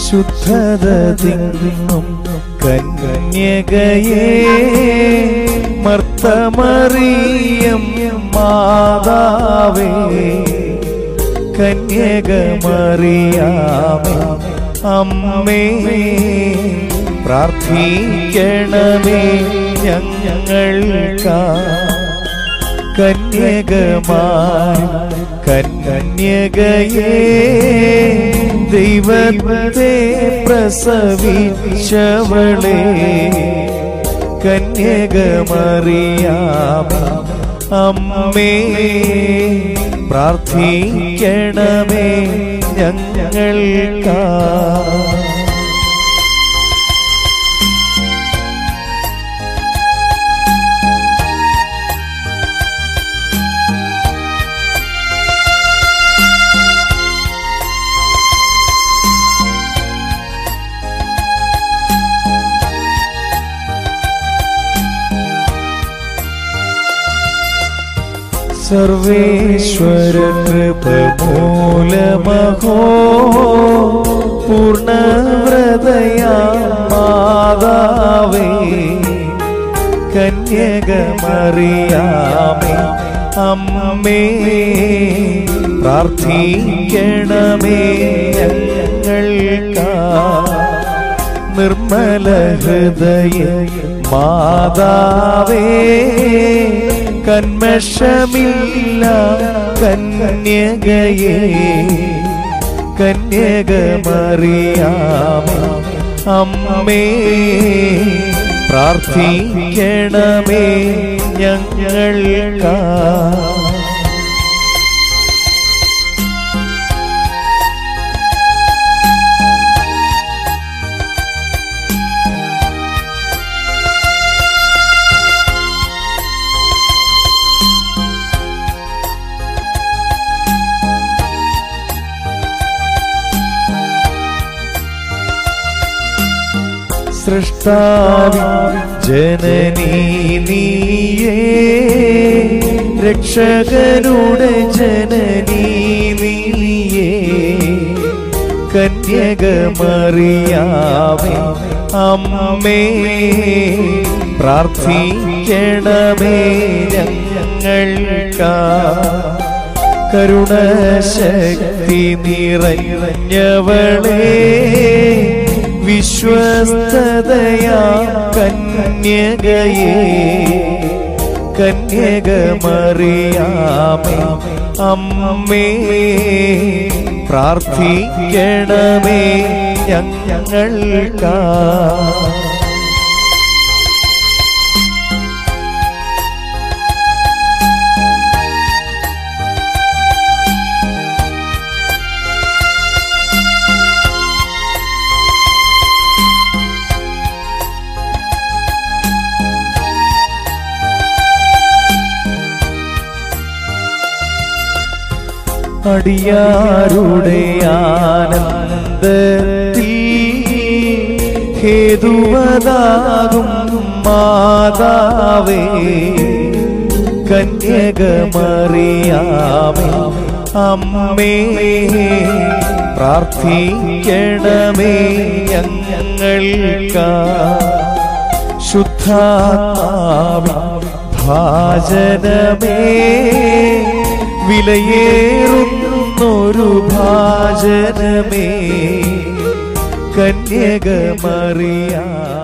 ശുദ്ധത തിങ്ങും കന്യകയെ മർത്തമറിയം മാതാവേ കന്യകമറിയാമേ അമ്മേ പ്രാർത്ഥിക്കണമേ ഞങ്ങൾക്കാ കന്യകമായി കന്യകയെ ദൈവത്തെ പ്രസവിച്ചവളെ കന്യകമറിയാമ അമ്മേ പ്രാർത്ഥിക്കണമേ ഞങ്ങൾക്കാ സർവേശ്വര കൃപ മൂലമഹോ പൂർണ്ണവ്രതയ മാതാവേ കന്യകമറിയാമേ അമ്മേ പ്രാർത്ഥിക്കണമേ ഞങ്ങൾക്കാ നിർമ്മല ഹൃദയ മാതാവേ കന്മഷമില്ല കന്യകയെ കന്യകമറിയാമേ അമ്മേ പ്രാർത്ഥിക്കണമേ ഞങ്ങൾക്കാ സൃഷ്ടാവി ജനനീ നീയേ രക്ഷകരുടെ ജനനീ നീയേ കന്യകമറിയാമേ അമ്മേ പ്രാർത്ഥിക്കണമേ ഞങ്ങൾക്കാ കരുണശക്തി നിറഞ്ഞവളേ വിശ്വസ്തതയാ കന്യകയെ കന്യകമറിയാമേ അമ്മേ പ്രാർത്ഥിക്കണമേ ഞങ്ങൾക്കാ അടിയാരുടെ ആനന്ദത്തിൽ ഹേതുവതാകും മാതാവേ കന്യകമറിയാമേ അമ്മേ പ്രാർത്ഥിക്കണമേ ഞങ്ങൾക്കാ ശുദ്ധാത്മാവി ഭാജനമേ വിലയേറുന്നൊരു ഭാജനമേ കന്യകമറിയാ